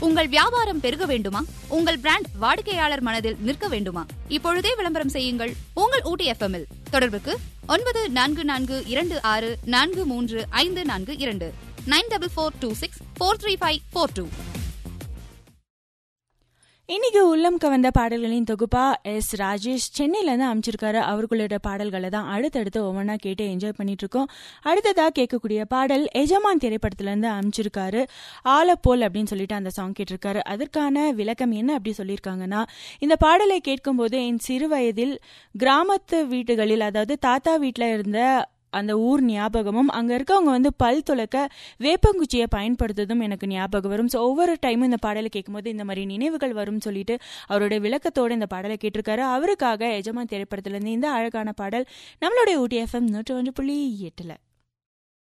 உங்கள் வியாபாரம் பெருக வேண்டுமா உங்கள் பிராண்ட் வாடிக்கையாளர் மனதில் நிற்க வேண்டுமா இப்பொழுதே விளம்பரம் செய்யுங்கள் உங்கள் ஊட்டி எஃப்எம் இல் தொடர்புக்கு ஒன்பது நான்கு நான்கு இரண்டு ஆறு நான்கு மூன்று ஐந்து நான்கு இரண்டு nine double four two six four three five four two இன்னைக்கு உள்ளம் கவர்ந்த பாடல்களின் தொகுப்பா எஸ் ராஜேஷ் சென்னையிலேருந்து அமைச்சிருக்காரு அவர்களோட பாடல்களை தான் அடுத்தடுத்து ஒவ்வொன்றா கேட்டு என்ஜாய் பண்ணிட்டு இருக்கோம் அடுத்ததா கேட்கக்கூடிய பாடல் எஜமான் திரைப்படத்திலேருந்து அமைச்சிருக்காரு ஆலப்போல் அப்படின்னு சொல்லிட்டு அந்த சாங் கேட்டிருக்காரு அதற்கான விளக்கம் என்ன அப்படி சொல்லியிருக்காங்கன்னா இந்த பாடலை கேட்கும்போது என் சிறு வயதில் கிராமத்து வீட்டுகளில் அதாவது தாத்தா வீட்டில் இருந்த அந்த ஊர் ஞாபகமும் அங்கே இருக்கவங்க வந்து பல் துளக்க வேப்பங்குச்சியை பயன்படுத்துறதும் எனக்கு ஞாபகம் வரும் ஸோ ஒவ்வொரு டைமும் இந்த பாடலை கேட்கும்போது இந்த மாதிரி நினைவுகள் வரும்னு சொல்லிட்டு அவருடைய விளக்கத்தோடு இந்த பாடலை கேட்டிருக்காரு அவருக்காக எஜமான் திரைப்படத்திலேருந்து இந்த அழகான பாடல் நம்மளுடைய ஊட்டி எஃப்எம் நூற்றி ஒன்று புள்ளி எட்டில்